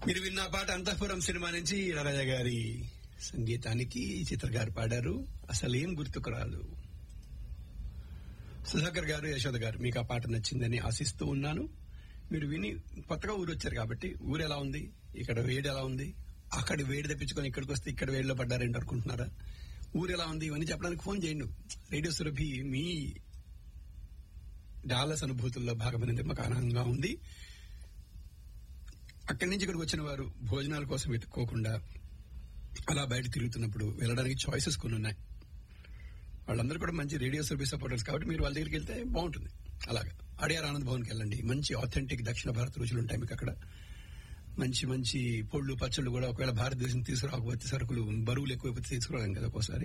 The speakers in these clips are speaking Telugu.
మీరు విన్న పాట అంతఃపురం సినిమా నుంచి ఇళరాజా గారి సంగీతానికి చిత్ర గారు పాడారు అసలేం గుర్తుకు రాదు సుధాకర్ గారు యశోద గారు మీకు ఆ పాట నచ్చిందని ఆశిస్తూ ఉన్నాను మీరు విని కొత్తగా ఊరు వచ్చారు కాబట్టి ఊరు ఎలా ఉంది ఇక్కడ వేడి ఎలా ఉంది అక్కడ వేడి తెప్పించుకొని ఇక్కడికి వస్తే ఇక్కడ వేడిలో పడ్డారేంటి అనుకుంటున్నారా ఊరు ఎలా ఉంది ఇవన్నీ చెప్పడానికి ఫోన్ చేయండి రేడియో సురభి మీ డాలస్ అనుభూతుల్లో భాగమైనది మాకు ఆనందంగా ఉంది అక్కడి నుంచి ఇక్కడికి వచ్చిన వారు భోజనాల కోసం వెతుక్కోకుండా అలా బయట తిరుగుతున్నప్పుడు వెళ్ళడానికి చాయిసెస్ కొన్ని ఉన్నాయి వాళ్ళందరూ కూడా మంచి రేడియో సర్వీస్ సపోర్టర్స్ కాబట్టి మీరు వాళ్ళ దగ్గరికి వెళ్తే బాగుంటుంది అలాగా అడియార్ ఆనంద్ భవన్కి వెళ్ళండి మంచి ఆథెంటిక్ దక్షిణ భారత రుచులు ఉంటాయి మీకు అక్కడ మంచి మంచి పొళ్ళు పచ్చళ్ళు కూడా ఒకవేళ భారతదేశం తీసుకురాకపోతే సరుకులు బరువులు ఎక్కువైపోతే తీసుకురాలేం కదా ఒక్కోసారి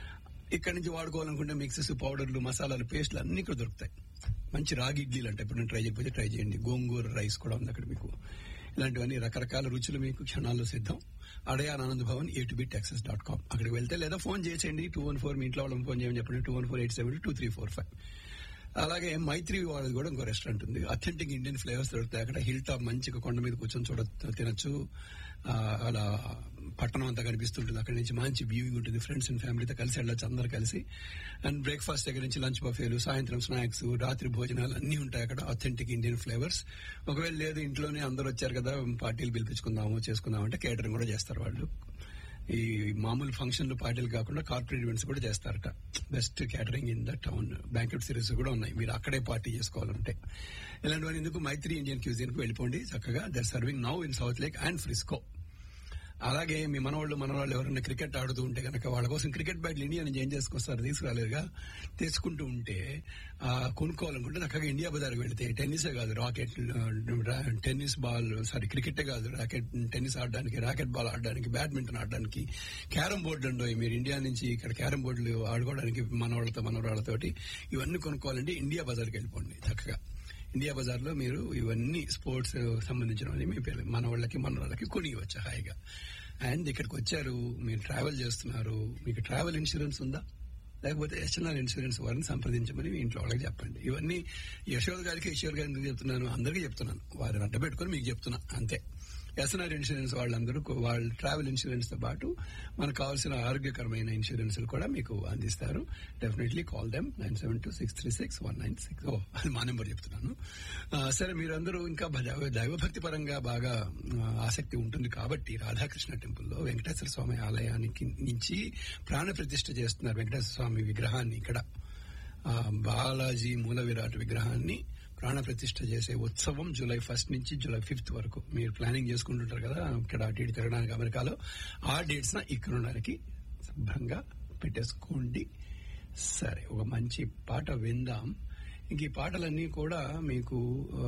ఇక్కడ నుంచి వాడుకోవాలనుకుంటే మిక్సెస్ పౌడర్లు మసాలాలు పేస్ట్లు అన్ని ఇక్కడ దొరుకుతాయి మంచి రాగి ఇడ్లీలు అంటే ఇప్పుడు ట్రై చేయకపోతే ట్రై చేయండి గోంగూర రైస్ కూడా ఉంది అక్కడ మీకు ఇలాంటివన్నీ రకరకాల రుచులు మీకు క్షణాల్లో సిద్ధం Adyar Anand Bhavan A to B Texas dot com అక్కడికి వెళ్తే లేదా ఫోన్ చేసేయండి టూ వన్ ఫోర్ మీ ఇంట్లో వాళ్ళని ఫోన్ చేయమని చెప్పండి two one four eight seven two three four five అలాగే మైత్రి వాళ్ళది కూడా ఇంకో రెస్టారెంట్ ఉంది అథెంటిక్ ఇండియన్ ఫ్లేవర్స్ దొరుకుతాయి అక్కడ హిల్ టాప్ మంచిగా కొండ మీద కూర్చొని చూడ తినొచ్చు ఆ, అలా పట్టణం అంతా కనిపిస్తుంటుంది అక్కడ నుంచి మంచి వ్యూయింగ్ ఉంటుంది ఫ్రెండ్స్ అండ్ ఫ్యామిలీతో కలిసి వెళ్ళొచ్చు అందరు కలిసి అండ్ బ్రేక్ఫాస్ట్ దగ్గర నుంచి లంచ్ బఫేలు సాయంత్రం స్నాక్స్ రాత్రి భోజనాలు అన్ని ఉంటాయి అక్కడ అథెంటిక్ ఇండియన్ ఫ్లేవర్స్ ఒకవేళ లేదు ఇంట్లోనే అందరు వచ్చారు కదా పార్టీలు పిలిపించుకుందాము చేసుకుందాము అంటే కేటరింగ్ కూడా చేస్తారు వాళ్ళు ఈ మామూలు ఫంక్షన్లు పార్టీలు కాకుండా కార్పొరేట్ ఈవెంట్స్ కూడా చేస్తారట best catering in the town banquet series కూడా ఉన్నాయి మీరు అక్కడే పార్టీ చేసుకోవాలంటే ఇలాంటివన్నీ ఎందుకు మైత్రి ఇండియన్ క్యూజియన్ కు వెళ్ళిపోండి చక్కగా they're serving now in South Lake and Frisco అలాగే మీ మనవాళ్ళు మనవాళ్ళు ఎవరైనా క్రికెట్ ఆడుతూ ఉంటే కనుక వాళ్ళ కోసం క్రికెట్ బ్యాట్లు ఇండియా నుంచి ఏం చేసుకొస్తారు తీసుకురాలేరుగా తెచ్చుకుంటూ ఉంటే ఆ, కొనుక్కోవాలనుకుంటే చక్కగా ఇండియా బజార్కి వెళితే టెన్నిసే కాదు రాకెట్ రా- టెన్నిస్ బాల్ సారీ క్రికెటే కాదు రాకెట్ టెన్నిస్ ఆడడానికి రాకెట్ బాల్ ఆడడానికి బ్యాడ్మింటన్ ఆడడానికి క్యారమ్ బోర్డు ఉండవు మీరు ఇండియా నుంచి ఇక్కడ క్యారమ్ బోర్డులు ఆడుకోవడానికి మనవాళ్ళతో మనవరాళ్ళతోటి ఇవన్నీ కొనుక్కోవాలంటే ఇండియా బజార్కి వెళ్ళిపోండి చక్కగా ఇండియా బజార్ లో మీరు ఇవన్నీ స్పోర్ట్స్ సంబంధించినవన్నీ మీ పిల్ల- మన వాళ్ళకి మన వాళ్ళకి కొనియవచ్చు హాయిగా అండ్ ఇక్కడికి వచ్చారు మీరు ట్రావెల్ చేస్తున్నారు మీకు ట్రావెల్ ఇన్సూరెన్స్ ఉందా లేకపోతే ఎస్ఎన్ఆర్ ఇన్సూరెన్స్ వారిని సంప్రదించమని మీ ఇంట్లో వాళ్ళకి చెప్పండి ఇవన్నీ యశోద్ గారికి ఈశ్వర్ గారికి ఎందుకు చెప్తున్నాను అందరికీ చెప్తున్నాను వారిని అడ్డ పెట్టుకుని మీకు చెప్తున్నా అంతే ఎస్ఎన్ఆర్ ఇన్సూరెన్స్ వాళ్ళందరూ కో- వాళ్ళ ట్రావెల్ ఇన్సూరెన్స్ తో పాటు మనకు కావాల్సిన ఆరోగ్యకరమైన ఇన్సూరెన్స్ కూడా మీకు అందిస్తారు definitely call them nine seven two six three six one nine six o అది మా నెంబర్ చెప్తున్నాను ఆ, సరే మీరందరూ ఇంకా భ- దైవభక్తి పరంగా బాగా ఆ, ఆసక్తి ఉంటుంది కాబట్టి రాధాకృష్ణ టెంపుల్లో వెంకటేశ్వర స్వామి ఆలయానికి నుంచి ప్రాణ ప్రతిష్ఠ చేస్తున్నారు వెంకటేశ్వర స్వామి విగ్రహాన్ని ఇక్కడ ఆ, బాలాజీ మూల విరాట్ విగ్రహాన్ని ప్రాణ ప్రతిష్ఠ చేసే ఉత్సవం జూలై ఫస్ట్ నుంచి జూలై ఫిఫ్త్ వరకు మీరు ప్లానింగ్ చేసుకుంటుంటారు కదా ఇక్కడ అటు ఇటు తిరగడానికి అమెరికాలో ఆ డేట్స్ ఇక్కడ ఉండడానికి శుభ్రంగా పెట్టేసుకోండి సరే ఒక మంచి పాట విందాం ఇంక ఈ పాటలన్నీ కూడా మీకు ఆ,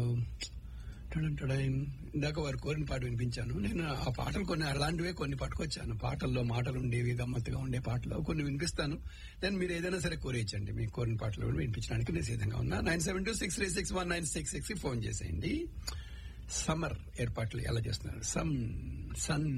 టడన్ టడన్ ఇందాక వారు కోరిన పాట వినిపించాను నేను ఆ పాటలు కొన్ని అలాంటివే కొన్ని పట్టుకొచ్చాను పాటల్లో మాటలు ఉండేవి గమ్మత్తుగా ఉండే పాటలు కొన్ని వినిపిస్తాను దెన్ మీరు ఏదైనా సరే కోరేయచ్చండి మీకు కోరిన పాటలు కూడా వినిపించడానికి నేను సిద్ధంగా ఉన్నా nine seven two six three six one nine six six phone చేసేయండి సమ్మర్ ఏర్పాట్లు ఎలా చేస్తున్నారు సమ్ సన్